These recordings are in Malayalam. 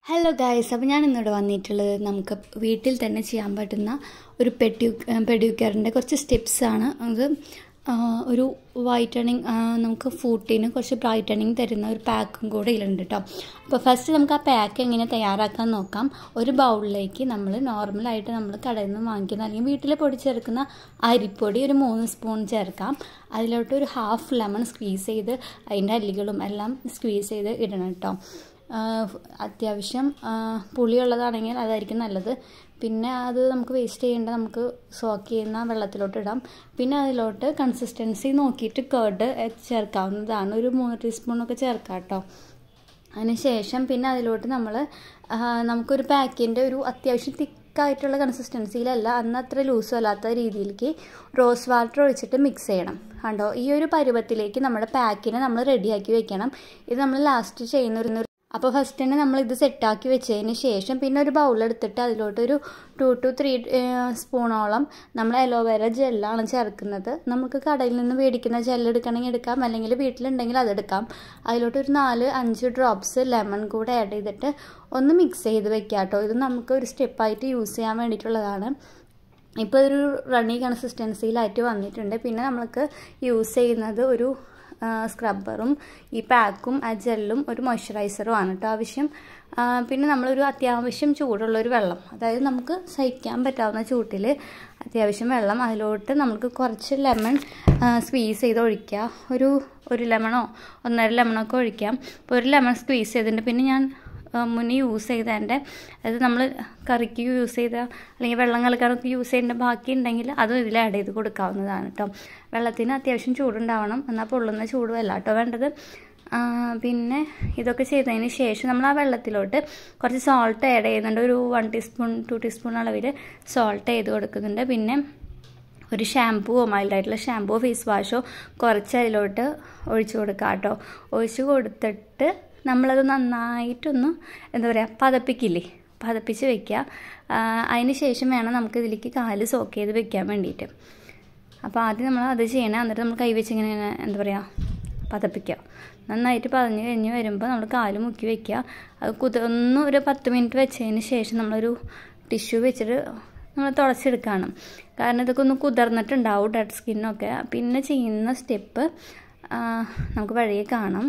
ഹലോ ഗായ്സ് അപ്പോൾ ഞാൻ ഇന്നിവിടെ വന്നിട്ടുള്ളത് നമുക്ക് വീട്ടിൽ തന്നെ ചെയ്യാൻ പറ്റുന്ന ഒരു പെഡ്യൂ പെഡ്യൂക്കറിൻ്റെ കുറച്ച് സ്റ്റെപ്സാണ് അത് ആ, ഒരു വൈറ്റണിങ് നമുക്ക് ഫൂട്ടിന് കുറച്ച് ബ്രൈറ്റണിങ് തരുന്ന ഒരു പാക്കും കൂടെ ഇതിലുണ്ട് കേട്ടോ അപ്പോൾ ഫസ്റ്റ് നമുക്ക് ആ പാക്ക് എങ്ങനെ തയ്യാറാക്കാൻ നോക്കാം ഒരു ബൗളിലേക്ക് നമ്മൾ നോർമലായിട്ട് നമ്മൾ കടയിൽ നിന്ന് വാങ്ങിക്കുന്ന അല്ലെങ്കിൽ വീട്ടിൽ പൊടിച്ചെടുക്കുന്ന അരിപ്പൊടി ഒരു മൂന്ന് സ്പൂൺ ചേർക്കാം അതിലോട്ട് ഒരു ഹാഫ് ലെമൺ സ്ക്വീസ് ചെയ്ത് അതിൻ്റെ അല്ലികളും എല്ലാം സ്ക്വീസ് ചെയ്ത് ഇടണം കേട്ടോ ആഹ് അത്യാവശ്യം ആഹ് പുളിയുള്ളതാണെങ്കിൽ അതായിരിക്കും നല്ലത് പിന്നെ അത് നമുക്ക് വേസ്റ്റ് ചെയ്യേണ്ട നമുക്ക് സോക്ക് ചെയ്യുന്ന വെള്ളത്തിലോട്ട് ഇടാം പിന്നെ അതിലോട്ട് കൺസിസ്റ്റൻസി നോക്കിയിട്ട് കേർഡ് ചേർക്കാവുന്നതാണ് ഒരു മൂന്ന് ടീസ്പൂണൊക്കെ ചേർക്കാം കേട്ടോ അതിനുശേഷം പിന്നെ അതിലോട്ട് നമ്മൾ നമുക്കൊരു പാക്കിൻ്റെ ഒരു അത്യാവശ്യം തിക്കായിട്ടുള്ള കൺസിസ്റ്റൻസിയിലല്ല അന്ന് അത്ര ലൂസും അല്ലാത്ത രീതിയിലേക്ക് റോസ് വാട്ടർ ഒഴിച്ചിട്ട് മിക്സ് ചെയ്യണം കണ്ടോ ഈ ഒരു പരുവത്തിലേക്ക് നമ്മുടെ പാക്കിനെ നമ്മൾ റെഡിയാക്കി വെക്കണം ഇത് നമ്മൾ ലാസ്റ്റ് ചെയ്യുന്ന ഒരു അപ്പോൾ ഫസ്റ്റ് തന്നെ നമ്മൾ ഇത് സെറ്റാക്കി വെച്ചതിന് ശേഷം പിന്നെ ഒരു ബൗളെടുത്തിട്ട് അതിലോട്ടൊരു ടു ടു ത്രീ സ്പൂണോളം നമ്മൾ അലോവേര ജെല്ലാണ് ചേർക്കുന്നത് നമുക്ക് കടയിൽ നിന്ന് മേടിക്കുന്ന ജെല്ല് എടുക്കണമെങ്കിൽ എടുക്കാം അല്ലെങ്കിൽ വീട്ടിലുണ്ടെങ്കിൽ അതെടുക്കാം അതിലോട്ട് ഒരു നാല് അഞ്ച് ഡ്രോപ്സ് ലെമൺ കൂടെ ആഡ് ചെയ്തിട്ട് ഒന്ന് മിക്സ് ചെയ്ത് വെക്കാം കേട്ടോ ഇത് നമുക്ക് ഒരു സ്റ്റെപ്പായിട്ട് യൂസ് ചെയ്യാൻ വേണ്ടിയിട്ടുള്ളതാണ് ഇപ്പോൾ ഒരു റണ്ണി കൺസിസ്റ്റൻസിയിലായിട്ട് വന്നിട്ടുണ്ട് പിന്നെ നമ്മൾക്ക് യൂസ് ചെയ്യുന്നത് ഒരു സ്ക്രബ്ബറും ഈ പാക്കും ആ ജെല്ലും ഒരു മോയ്സ്ചറൈസറും ആണ് കേട്ടോ ആവശ്യം പിന്നെ നമ്മളൊരു അത്യാവശ്യം ചൂടുള്ളൊരു വെള്ളം അതായത് നമുക്ക് സഹിക്കാൻ പറ്റാവുന്ന ചൂട്ടിൽ അത്യാവശ്യം വെള്ളം അതിലോട്ട് നമുക്ക് കുറച്ച് ലെമൺ സ്ക്വീസ് ചെയ്ത് ഒഴിക്കുക ഒരു ഒരു ലെമണോ ഒന്നര ലെമണൊക്കെ ഒഴിക്കാം ഇപ്പോൾ ഒരു ലെമൺ സ്ക്വീസ് ചെയ്തിട്ടുണ്ട് പിന്നെ ഞാൻ മുന്നേ യൂസ് ചെയ്തതിൻ്റെ അതായത് നമ്മൾ കറിക്ക് യൂസ് ചെയ്ത അല്ലെങ്കിൽ വെള്ളം കലക്കാനൊക്കെ യൂസ് ചെയ്യേണ്ട ബാക്കി ഉണ്ടെങ്കിൽ അതും ഇതിൽ ആഡ് ചെയ്ത് കൊടുക്കാവുന്നതാണ് കേട്ടോ വെള്ളത്തിന് അത്യാവശ്യം ചൂടുണ്ടാവണം എന്നാൽ പൊള്ളുന്ന ചൂടുമല്ല കേട്ടോ വേണ്ടത് പിന്നെ ഇതൊക്കെ ചെയ്തതിന് ശേഷം നമ്മൾ ആ വെള്ളത്തിലോട്ട് കുറച്ച് സോൾട്ട് ആഡ് ചെയ്യുന്നുണ്ട് ഒരു വൺ ടീസ്പൂൺ ടു ടീസ്പൂൺ അളവിൽ സോൾട്ട് ചെയ്ത് കൊടുക്കുന്നുണ്ട് പിന്നെ ഒരു ഷാമ്പുവോ മൈൽഡായിട്ടുള്ള ഷാമ്പുവോ ഫേസ് വാഷോ കുറച്ച് അതിലോട്ട് ഒഴിച്ചു കൊടുക്കുക കേട്ടോ ഒഴിച്ച് കൊടുത്തിട്ട് നമ്മളത് നന്നായിട്ടൊന്ന് എന്താ പറയുക പതപ്പിക്കില്ലേ പതപ്പിച്ച് വെക്കുക അതിന് ശേഷം വേണം നമുക്ക് ഇതിലേക്ക് കാല് സോക്ക് ചെയ്ത് വെക്കാൻ വേണ്ടിയിട്ട് അപ്പോൾ ആദ്യം നമ്മൾ അത് ചെയ്യണം എന്നിട്ട് നമ്മൾ കൈ വെച്ച് ഇങ്ങനെ എന്താ പറയുക പതപ്പിക്കുക നന്നായിട്ട് പതഞ്ഞ് കഴിഞ്ഞ് വരുമ്പോൾ നമ്മൾ കാല് മുക്കി വെക്കുക അത് കുത ഒന്ന് ഒരു പത്ത് മിനിറ്റ് വെച്ചതിന് ശേഷം നമ്മളൊരു ടിഷ്യൂ വെച്ചിട്ട് നമ്മൾ തുടച്ചെടുക്കണം കാരണം ഇതൊക്കെ ഒന്ന് കുതിർന്നിട്ടുണ്ടാവും ഡെഡ് സ്കിന്നൊക്കെ പിന്നെ ചെയ്യുന്ന സ്റ്റെപ്പ് നമുക്ക് വഴിയെ കാണാം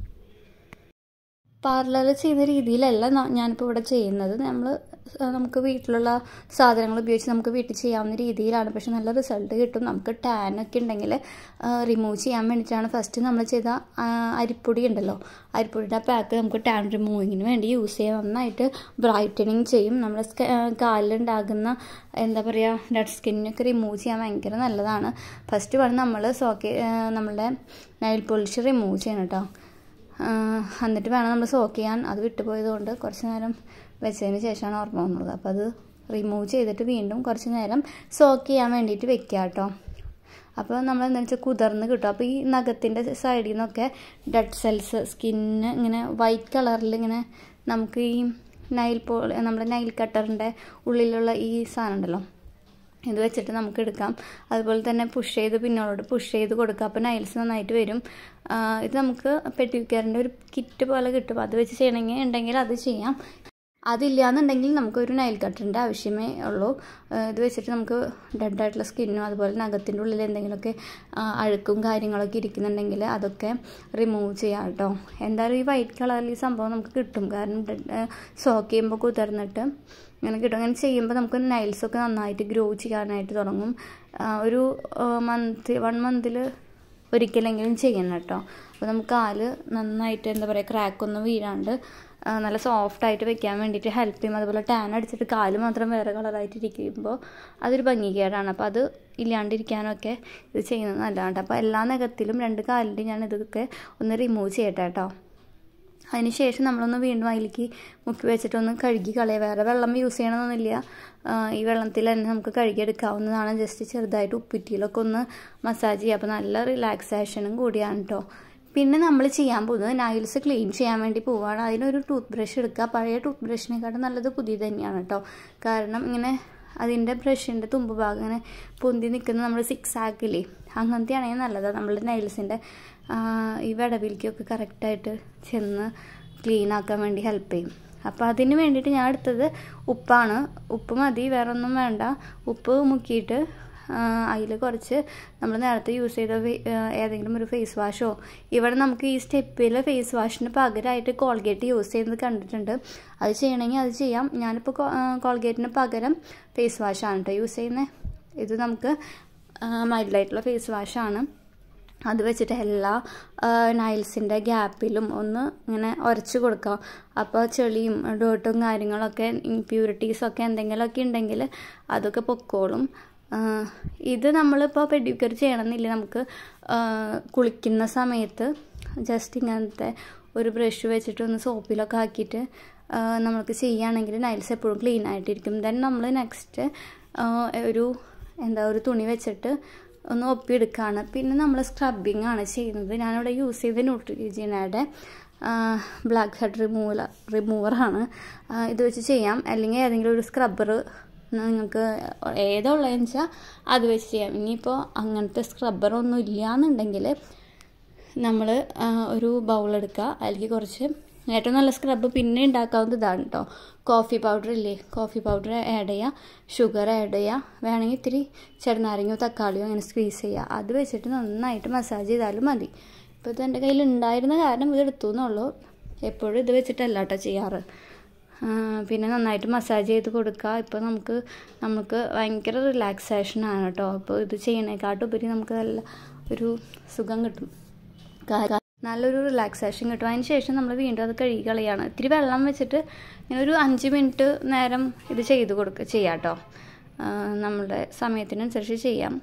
പാർലറിൽ ചെയ്യുന്ന രീതിയിലല്ല ഞാനിപ്പോൾ ഇവിടെ ചെയ്യുന്നത് നമ്മൾ നമുക്ക് വീട്ടിലുള്ള സാധനങ്ങൾ ഉപയോഗിച്ച് നമുക്ക് വീട്ടിൽ ചെയ്യാവുന്ന രീതിയിലാണ് പക്ഷെ നല്ല റിസൾട്ട് കിട്ടും നമുക്ക് ടാൻ ഒക്കെ ഉണ്ടെങ്കിൽ റിമൂവ് ചെയ്യാൻ വേണ്ടിയിട്ടാണ് ഫസ്റ്റ് നമ്മൾ ചെയ്ത അരിപ്പൊടി ഉണ്ടല്ലോ അരിപ്പൊടിയുടെ പാക്ക് നമുക്ക് ടാൻ റിമൂവിങ്ങിന് വേണ്ടി യൂസ് ചെയ്യാം നന്നായിട്ട് ബ്രൈറ്റനിങ് ചെയ്യും നമ്മുടെ കാലിലുണ്ടാകുന്ന എന്താ പറയുക ഡെഡ് സ്കിന്നൊക്കെ റിമൂവ് ചെയ്യാൻ ഭയങ്കര നല്ലതാണ് ഫസ്റ്റ് വേണം നമ്മൾ സോക്കെ നമ്മളുടെ നൈൽ പോളിഷ് റിമൂവ് ചെയ്യണം കേട്ടോ എന്നിട്ട് വേണം നമ്മൾ സോക്ക് ചെയ്യാൻ അത് വിട്ടുപോയത് കൊണ്ട് കുറച്ച് നേരം വെച്ചതിന് ശേഷമാണ് ഓർമ്മ വന്നത് അപ്പോൾ അത് റിമൂവ് ചെയ്തിട്ട് വീണ്ടും കുറച്ച് നേരം സോക്ക് ചെയ്യാൻ വേണ്ടിയിട്ട് വെക്കുക കേട്ടോ അപ്പോൾ നമ്മൾ എന്താ വെച്ചാൽ കുതിർന്ന് കിട്ടും അപ്പോൾ ഈ നഖത്തിൻ്റെ സൈഡിൽ നിന്നൊക്കെ ഡെഡ് സെൽസ് സ്കിന്ന് ഇങ്ങനെ വൈറ്റ് കളറിൽ ഇങ്ങനെ നമുക്ക് ഈ നൈൽ പോ നമ്മുടെ നൈൽ കട്ടറിൻ്റെ ഉള്ളിലുള്ള ഈ സാധനം ഉണ്ടല്ലോ ഇത് വെച്ചിട്ട് നമുക്ക് എടുക്കാം അതുപോലെ തന്നെ പുഷ് ചെയ്ത് പിന്നോട്ട് പുഷ് ചെയ്ത് കൊടുക്കാം അപ്പോൾ നൈൽസ് നന്നായിട്ട് വരും ഇത് നമുക്ക് പെട്ടിക്കറിൻ്റെ ഒരു കിറ്റ് പോലെ കിട്ടും അത് വെച്ച് ചെയ്യണമെങ്കിൽ ഉണ്ടെങ്കിൽ അത് ചെയ്യാം അതില്ലാന്നുണ്ടെങ്കിൽ നമുക്കൊരു നൈൽ കട്ടറിൻ്റെ ആവശ്യമേ ഉള്ളൂ ഇത് വെച്ചിട്ട് നമുക്ക് ഡെഡായിട്ടുള്ള സ്കിന്നും അതുപോലെ നഖത്തിൻ്റെ ഉള്ളിൽ എന്തെങ്കിലുമൊക്കെ അഴുക്കും കാര്യങ്ങളൊക്കെ ഇരിക്കുന്നുണ്ടെങ്കിൽ അതൊക്കെ റിമൂവ് ചെയ്യാം കേട്ടോ എന്തായാലും ഈ വൈറ്റ് കളറിൽ ഈ സംഭവം നമുക്ക് കിട്ടും കാരണം സോക്ക് ചെയ്യുമ്പോൾ കുതിർന്നിട്ട് ഇങ്ങനെ കിട്ടും അങ്ങനെ ചെയ്യുമ്പോൾ നമുക്ക് നൈൽസൊക്കെ നന്നായിട്ട് ഗ്രോ ചെയ്യാനായിട്ട് തുടങ്ങും ഒരു മന്ത് വൺ മന്തിൽ ഒരിക്കലെങ്കിലും ചെയ്യണം കേട്ടോ അപ്പോൾ നമുക്ക് കാല് നന്നായിട്ട് എന്താ പറയുക ക്രാക്കൊന്നും വീഴാണ്ട് നല്ല സോഫ്റ്റ് ആയിട്ട് വെക്കാൻ വേണ്ടിയിട്ട് ഹെൽപ്പ് ചെയ്യും അതുപോലെ ടാൻ അടിച്ചിട്ട് കാല് മാത്രം വേറെ കളറായിട്ട് ഇരിക്കുമ്പോൾ അതൊരു ഭംഗികേടാണ് അപ്പോൾ അത് ഇല്ലാണ്ടിരിക്കാനൊക്കെ ഇത് ചെയ്യുന്നത് നല്ലതാണ് അപ്പോൾ എല്ലാ നഖത്തിലും രണ്ട് കാലിൻ്റെ ഞാൻ ഇതൊക്കെ ഒന്ന് റിമൂവ് ചെയ്യട്ടെ കേട്ടോ അതിന് ശേഷം നമ്മളൊന്ന് വീണ്ടും അതിലേക്ക് മുക്കി വെച്ചിട്ടൊന്ന് കഴുകി കളയുക വേറെ വെള്ളം യൂസ് ചെയ്യണമെന്നൊന്നുമില്ല ഈ വെള്ളത്തിൽ തന്നെ നമുക്ക് കഴുകിയെടുക്കാവുന്നതാണ് ജസ്റ്റ് ചെറുതായിട്ട് ഉപ്പിറ്റിയിലൊക്കെ ഒന്ന് മസാജ് ചെയ്യുക അപ്പോൾ നല്ല റിലാക്സേഷനും കൂടിയാണ് കേട്ടോ പിന്നെ നമ്മൾ ചെയ്യാൻ പോകുന്നത് നൈൽസ് ക്ലീൻ ചെയ്യാൻ വേണ്ടി പോവുകയാണ് അതിനൊരു ടൂത്ത് ബ്രഷ് എടുക്കുക പഴയ ടൂത്ത് ബ്രഷിനെക്കാട്ടും നല്ലത് പുതിയത് തന്നെയാണ് കേട്ടോ കാരണം ഇങ്ങനെ അതിൻ്റെ ബ്രഷിൻ്റെ തുമ്പ് ഭാഗം ഇങ്ങനെ പൊന്തി നിൽക്കുന്ന നമ്മൾ സിക്സ് ആക്കില്ലേ അങ്ങനത്തെ ആണെങ്കിൽ നല്ലതാണ് നമ്മളുടെ നൈൽസിൻ്റെ ഈ വിടവിലേക്കൊക്കെ കറക്റ്റായിട്ട് ചെന്ന് ക്ലീൻ ആക്കാൻ വേണ്ടി ഹെൽപ്പ് ചെയ്യും അപ്പോൾ അതിന് വേണ്ടിയിട്ട് ഞാൻ എടുത്തത് ഉപ്പാണ് ഉപ്പ് മതി വേറെ ഒന്നും വേണ്ട ഉപ്പ് മുക്കിയിട്ട് അതിൽ കുറച്ച് നമ്മൾ നേരത്തെ യൂസ് ചെയ്ത ഏതെങ്കിലും ഒരു ഫേസ് വാഷോ ഇവിടെ നമുക്ക് ഈ സ്റ്റെപ്പിൽ ഫേസ് വാഷിന് പകരമായിട്ട് കോൾഗേറ്റ് യൂസ് ചെയ്യുന്നത് കണ്ടിട്ടുണ്ട് അത് ചെയ്യണമെങ്കിൽ അത് ചെയ്യാം ഞാനിപ്പോൾ കോൾഗേറ്റിന് പകരം ഫേസ് വാഷാണ് കേട്ടോ യൂസ് ചെയ്യുന്നത് ഇത് നമുക്ക് മൈൽഡായിട്ടുള്ള ഫേസ് വാഷാണ് അത് വെച്ചിട്ട് എല്ലാ നൈൽസിൻ്റെ ഗ്യാപ്പിലും ഒന്ന് ഇങ്ങനെ ഉരച്ച് കൊടുക്കാം അപ്പോൾ ചെളിയും ഡോട്ടും കാര്യങ്ങളൊക്കെ ഇമ്പ്യൂരിറ്റീസൊക്കെ എന്തെങ്കിലുമൊക്കെ ഉണ്ടെങ്കിൽ അതൊക്കെ പൊക്കോളും ഇത് നമ്മളിപ്പോൾ പെഡിക്യൂർ ചെയ്യണമെന്നില്ല നമുക്ക് കുളിക്കുന്ന സമയത്ത് ജസ്റ്റ് ഇങ്ങനത്തെ ഒരു ബ്രഷ് വെച്ചിട്ട് ഒന്ന് സോപ്പിലൊക്കെ ആക്കിയിട്ട് നമുക്ക് ചെയ്യുകയാണെങ്കിൽ നൈൽസ് എപ്പോഴും ക്ലീൻ ആയിട്ടിരിക്കും ദെൻ നമ്മൾ നെക്സ്റ്റ് ഒരു എന്താ ഒരു തുണി വെച്ചിട്ട് ഒന്ന് ഒപ്പിയെടുക്കുകയാണ് പിന്നെ നമ്മൾ സ്ക്രബിങ് ആണ് ചെയ്യുന്നത് ഞാനിവിടെ യൂസ് ചെയ്ത ന്യൂട്രിജീനയുടെ ബ്ലാക്ക് ഹെഡ് റിമൂവർ റിമൂവറാണ് ഇത് വെച്ച് ചെയ്യാം അല്ലെങ്കിൽ ഏതെങ്കിലും ഒരു സ്ക്രബ്ബർ നിങ്ങൾക്ക് ഏതുള്ളതെന്ന് വെച്ചാൽ അത് വെച്ച് ചെയ്യാം ഇനിയിപ്പോൾ അങ്ങനത്തെ സ്ക്രബ്ബറൊന്നും ഇല്ലയെന്നുണ്ടെങ്കിൽ നമ്മൾ ഒരു ബൗൾ എടുക്കുക അതിലേക്ക് കുറച്ച് ഏറ്റവും നല്ല സ്ക്രബ്ബ് പിന്നെ ഉണ്ടാക്കാവുന്നത് ഇതാണ് കേട്ടോ കോഫി പൗഡർ ഇല്ലേ കോഫി പൗഡർ ആഡ് ചെയ്യുക ഷുഗർ ആഡ് ചെയ്യുക വേണമെങ്കിൽ ഇത്തിരി ചെറുനാരങ്ങയോ തക്കാളിയോ അങ്ങനെ സ്ക്വീസ് ചെയ്യുക അത് വെച്ചിട്ട് നന്നായിട്ട് മസാജ് ചെയ്താലും മതി ഇപ്പോൾ ഇത് എൻ്റെ കയ്യിൽ ഉണ്ടായിരുന്ന കാരണം ഇത് എടുത്തു എന്നുള്ളൂ എപ്പോഴും ഇത് വെച്ചിട്ടല്ല കേട്ടോ ചെയ്യാറ് പിന്നെ നന്നായിട്ട് മസാജ് ചെയ്ത് കൊടുക്കുക ഇപ്പോൾ നമുക്ക് നമുക്ക് ഭയങ്കര റിലാക്സേഷനാണ് കേട്ടോ അപ്പോൾ ഇത് ചെയ്യണേക്കാട്ടുപരി നമുക്ക് നല്ല ഒരു സുഖം കിട്ടും നല്ലൊരു റിലാക്സേഷൻ കിട്ടും അതിന് ശേഷം നമ്മൾ വീണ്ടും അത് കഴുകി കളയാണ് ഇത്തിരി വെള്ളം വെച്ചിട്ട് ഇങ്ങനെ ഒരു അഞ്ച് മിനിറ്റ് നേരം ഇത് ചെയ്ത് കൊടുക്കുക ചെയ്യാം കേട്ടോ നമ്മളുടെ സമയത്തിനനുസരിച്ച് ചെയ്യാം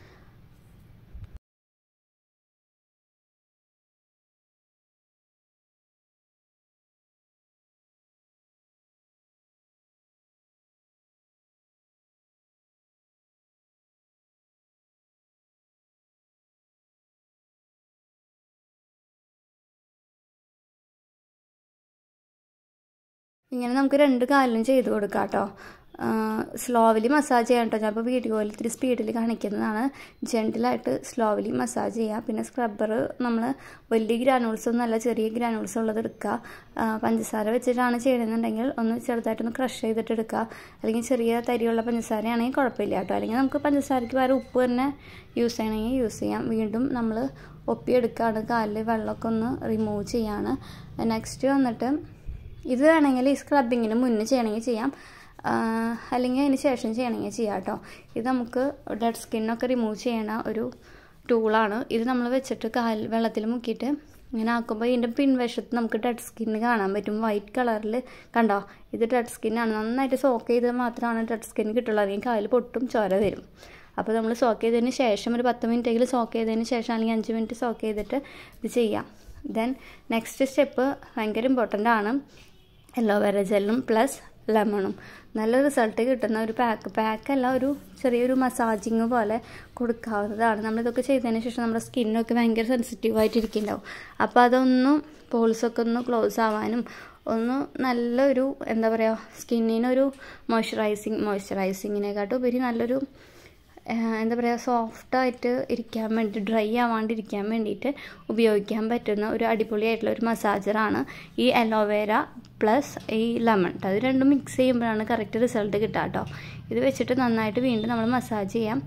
ഇങ്ങനെ നമുക്ക് രണ്ട് കാലിലും ചെയ്ത് കൊടുക്കാം കേട്ടോ സ്ലോവലി മസാജ് ചെയ്യാം കേട്ടോ ഞാനിപ്പോൾ വീഡിയോയിൽ ഇത്തിരി സ്പീഡിൽ കാണിക്കുന്നതാണ് ജെൻറ്റിലായിട്ട് സ്ലോവലി മസാജ് ചെയ്യുക പിന്നെ സ്ക്രബ്ബർ നമ്മൾ വലിയ ഗ്രാനൂൾസ് ഒന്നല്ല ചെറിയ ഗ്രാനൂൾസ് ഉള്ളത് എടുക്കുക പഞ്ചസാര വെച്ചിട്ടാണ് ചെയ്യണമെന്നുണ്ടെങ്കിൽ ഒന്ന് ചെറുതായിട്ടൊന്ന് ക്രഷ് ചെയ്തിട്ട് എടുക്കുക അല്ലെങ്കിൽ ചെറിയ തരിയുള്ള പഞ്ചസാരയാണെങ്കിൽ കുഴപ്പമില്ല കേട്ടോ അല്ലെങ്കിൽ നമുക്ക് പഞ്ചസാരയ്ക്ക് പകരം ഉപ്പ് തന്നെ യൂസ് ചെയ്യണമെങ്കിൽ യൂസ് ചെയ്യാം വീണ്ടും നമ്മൾ ഒപ്പിയെടുക്കുകയാണ് കാലിൽ വെള്ളമൊക്കെ ഒന്ന് റിമൂവ് ചെയ്യാണ് നെക്സ്റ്റ് വന്നിട്ട് ഇത് വേണമെങ്കിൽ ഈ സ്ക്രബിങ്ങിന് മുന്നേ ചെയ്യണമെങ്കിൽ ചെയ്യാം അല്ലെങ്കിൽ അതിന് ശേഷം ചെയ്യണമെങ്കിൽ ചെയ്യാം കേട്ടോ ഇത് നമുക്ക് ഡെഡ് സ്കിന്നൊക്കെ റിമൂവ് ചെയ്യണ ഒരു ടൂളാണ് ഇത് നമ്മൾ വെച്ചിട്ട് കാൽ വെള്ളത്തിൽ മുക്കിയിട്ട് ഇങ്ങനെ ആക്കുമ്പോൾ ഇതിൻ്റെ പിൻവശത്ത് നമുക്ക് ഡെഡ് സ്കിന്ന് കാണാൻ പറ്റും വൈറ്റ് കളറിൽ കണ്ടോ ഇത് ഡെഡ് സ്കിന്നാണ് നന്നായിട്ട് സോക്ക് ചെയ്ത് മാത്രമാണ് ഡെഡ് സ്കിൻ കിട്ടുള്ളൂ അല്ലെങ്കിൽ കാലിൽ പൊട്ടും ചോര വരും അപ്പോൾ നമ്മൾ സോക്ക് ചെയ്തതിന് ശേഷം ഒരു പത്ത് മിനിറ്റെങ്കിലും സോക്ക് ചെയ്തതിന് ശേഷം അല്ലെങ്കിൽ അഞ്ച് മിനിറ്റ് സോക്ക് ചെയ്തിട്ട് ഇത് ചെയ്യാം ദെൻ നെക്സ്റ്റ് സ്റ്റെപ്പ് ഭയങ്കര ഇമ്പോർട്ടൻ്റ് ആണ് എലോവേര ജെല്ലും പ്ലസ് ലെമണും നല്ല റിസൾട്ട് കിട്ടുന്ന ഒരു പാക്ക് പാക്കല്ല ഒരു ചെറിയൊരു മസാജിങ് പോലെ കൊടുക്കാവുന്നതാണ് നമ്മളിതൊക്കെ ചെയ്തതിന് ശേഷം നമ്മുടെ സ്കിന്നൊക്കെ ഭയങ്കര സെൻസിറ്റീവായിട്ടിരിക്കുന്നുണ്ടാവും അപ്പോൾ അതൊന്നും പോൾസൊക്കെ ഒന്ന് ക്ലോസ് ആവാനും ഒന്ന് നല്ലൊരു എന്താ പറയുക സ്കിന്നിനൊരു മോയ്സ്ചറൈസിങ് മോയ്സ്ചറൈസിങ്ങിനെക്കാട്ടും ഉപരി നല്ലൊരു എന്താ പറയുക സോഫ്റ്റായിട്ട് ഇരിക്കാൻ വേണ്ടി ഡ്രൈ ആവാണ്ടിരിക്കാൻ വേണ്ടിയിട്ട് ഉപയോഗിക്കാൻ പറ്റുന്ന ഒരു അടിപൊളിയായിട്ടുള്ള ഒരു മസാജറാണ് ഈ അലോവേര പ്ലസ് ഈ ലെമൺ അത് രണ്ടും മിക്സ് ചെയ്യുമ്പോഴാണ് കറക്റ്റ് റിസൾട്ട് കിട്ടുക കേട്ടോ ഇത് വെച്ചിട്ട് നന്നായിട്ട് വീണ്ടും നമ്മൾ മസാജ് ചെയ്യാം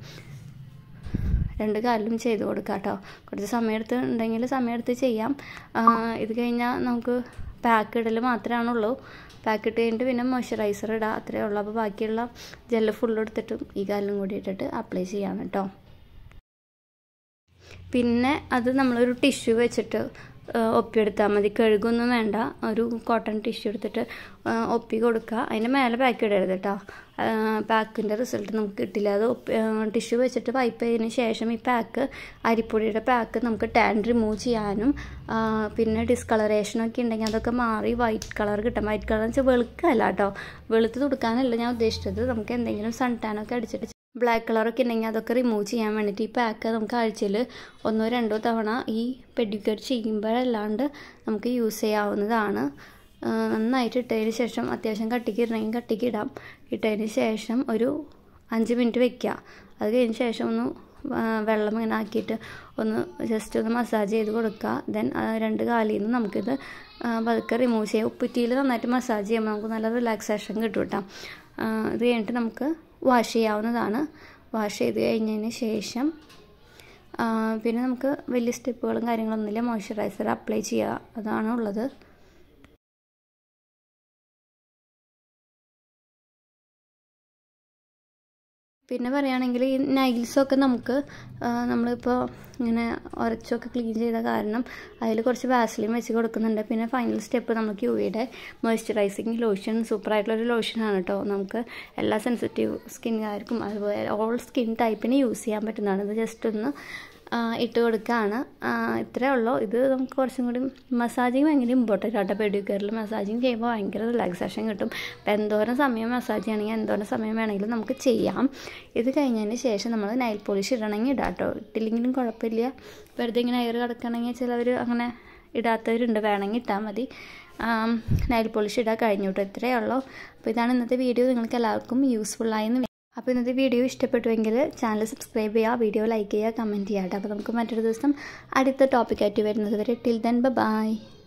രണ്ട് കാലിലും ചെയ്ത് കൊടുക്കാം കേട്ടോ കുറച്ച് സമയമെടുത്ത് ഉണ്ടെങ്കിൽ സമയമെടുത്ത് ചെയ്യാം ഇത് കഴിഞ്ഞാൽ നമുക്ക് പാക്ക് ഇടൽ മാത്രമാണുള്ളൂ പാക്ക് ഇട്ട് കഴിഞ്ഞിട്ട് പിന്നെ മോയ്സ്ചറൈസർ ഇടുക അത്രയേ ഉള്ളൂ അപ്പോൾ ബാക്കിയുള്ള ജെല്ല് ഫുൾ എടുത്തിട്ടും ഈ കാലിലും കൂടി ഇട്ടിട്ട് അപ്ലൈ ചെയ്യാം കേട്ടോ പിന്നെ അത് നമ്മളൊരു ടിഷ്യൂ വെച്ചിട്ട് ഒപ്പിയെടുത്താൽ മതി കഴുകൊന്നും വേണ്ട ഒരു കോട്ടൺ ടിഷ്യൂ എടുത്തിട്ട് ഒപ്പി കൊടുക്കുക അതിൻ്റെ മേലെ പാക്ക് ഇടരുത് കേട്ടോ പാക്കിൻ്റെ റിസൾട്ട് നമുക്ക് കിട്ടില്ല അത് ടിഷ്യൂ വെച്ചിട്ട് പൈപ്പ് ചെയ്തതിന് ശേഷം ഈ പാക്ക് അരിപ്പൊടിയുടെ പാക്ക് നമുക്ക് ടാൻ റിമൂവ് ചെയ്യാനും പിന്നെ ഡിസ്കളറേഷനൊക്കെ ഉണ്ടെങ്കിൽ അതൊക്കെ മാറി വൈറ്റ് കളർ കിട്ടും വൈറ്റ് കളർ എന്ന് വെച്ചാൽ വെളുക്കല്ല കേട്ടോ വെളുത്ത് തുടുക്കാനല്ല ഞാൻ ഉദ്ദേശിച്ചത് നമുക്ക് എന്തെങ്കിലും സൺ ടാനൊക്കെ അടിച്ചിട്ട് ബ്ലാക്ക് കളറൊക്കെ ഉണ്ടെങ്കിൽ അതൊക്കെ റിമൂവ് ചെയ്യാൻ വേണ്ടിയിട്ട് ഈ പാക്ക് നമുക്ക് ആഴ്ചയിൽ ഒന്നോ രണ്ടോ തവണ ഈ പെഡിക്യൂർ ചെയ്യുമ്പോഴല്ലാണ്ട് നമുക്ക് യൂസ് ചെയ്യാവുന്നതാണ് നന്നായിട്ട് ഇട്ടതിന് ശേഷം അത്യാവശ്യം കട്ടിക്ക് ഇടണമെങ്കിൽ കട്ടിക്ക് ഇടാം ഇട്ടതിന് ശേഷം ഒരു അഞ്ച് മിനിറ്റ് വെക്കുക അത് കഴിഞ്ഞ ശേഷം ഒന്ന് വെള്ളം ഇങ്ങനെ ആക്കിയിട്ട് ഒന്ന് ജസ്റ്റ് ഒന്ന് മസാജ് ചെയ്ത് കൊടുക്കുക ദെൻ രണ്ട് കാലിൽ നിന്ന് നമുക്കിത് പതുക്കെ റിമൂവ് ചെയ്യാം ഉപ്പുറ്റിയിൽ നന്നായിട്ട് മസാജ് ചെയ്യുമ്പോൾ നമുക്ക് നല്ല റിലാക്സേഷൻ കിട്ടും കേട്ടോ ഇത് കഴിഞ്ഞിട്ട് നമുക്ക് വാഷ് ചെയ്യാവുന്നതാണ് വാഷ് ചെയ്ത് കഴിഞ്ഞതിന് ശേഷം പിന്നെ നമുക്ക് വലിയ സ്റ്റെപ്പുകളും കാര്യങ്ങളൊന്നുമില്ല മോയ്സ്ചറൈസർ അപ്ലൈ ചെയ്യുക അതാണ് ഉള്ളത് പിന്നെ പറയുകയാണെങ്കിൽ ഈ നൈൽസൊക്കെ നമുക്ക് നമ്മളിപ്പോൾ ഇങ്ങനെ ഉരച്ചൊക്കെ ക്ലീൻ ചെയ്ത കാരണം അതിൽ കുറച്ച് വാസലിൻ വെച്ച് കൊടുക്കുന്നുണ്ട് പിന്നെ ഫൈനൽ സ്റ്റെപ്പ് നമുക്ക് യുവിയുടെ മോയ്സ്ചറൈസിങ് ലോഷൻ സൂപ്പറായിട്ടുള്ളൊരു ലോഷനാണ് കേട്ടോ നമുക്ക് എല്ലാ സെൻസിറ്റീവ് സ്കിന്നുകാർക്കും അതുപോലെ ഓൾ സ്കിൻ ടൈപ്പിന് യൂസ് ചെയ്യാൻ പറ്റുന്നതാണ് ഇത് ജസ്റ്റ് ഒന്ന് ഇട്ട് കൊടുക്കുകയാണ് ഇത്രയേ ഉള്ളൂ ഇത് നമുക്ക് കുറച്ചും കൂടി മസാജിങ് ഭയങ്കര ഇമ്പോർട്ടൻ്റ് ആട്ടോ പെഡിക്യൂറിൽ മസാജിങ് ചെയ്യുമ്പോൾ ഭയങ്കര റിലാക്സേഷൻ കിട്ടും അപ്പോൾ എന്തോരം സമയം മസാജ് ചെയ്യണമെങ്കിൽ എന്തോരം സമയം വേണമെങ്കിലും നമുക്ക് ചെയ്യാം ഇത് കഴിഞ്ഞതിന് ശേഷം നമ്മൾ നൈൽ പോളിഷ് ഇടണമെങ്കിൽ ഇടാം കേട്ടോ ഇട്ടില്ലെങ്കിലും കുഴപ്പമില്ല വെറുതെ ഇങ്ങനെ എയർ കിടക്കണമെങ്കിൽ ചിലവർ അങ്ങനെ ഇടാത്തവരുണ്ട് വേണമെങ്കിൽ ഇട്ടാൽ മതി നൈൽ പോളിഷ് ഇടാൻ കഴിഞ്ഞു കേട്ടോ ഇത്രയേ ഉള്ളൂ അപ്പോൾ ഇതാണ് ഇന്നത്തെ വീഡിയോ നിങ്ങൾക്ക് എല്ലാവർക്കും യൂസ്ഫുള്ളായെന്ന് അപ്പോൾ ഇന്നത്തെ വീഡിയോ ഇഷ്ടപ്പെട്ടുവെങ്കിൽ ചാനൽ സബ്സ്ക്രൈബ് ചെയ്യുക വീഡിയോ ലൈക്ക് ചെയ്യുക കമൻറ്റ് ചെയ്യുക അപ്പോൾ നമുക്ക് മറ്റൊരു ദിവസം അടുത്ത ടോപ്പിക്കായിട്ട് വരുന്നത് വരെ ടിൽ ദെൻ ബൈ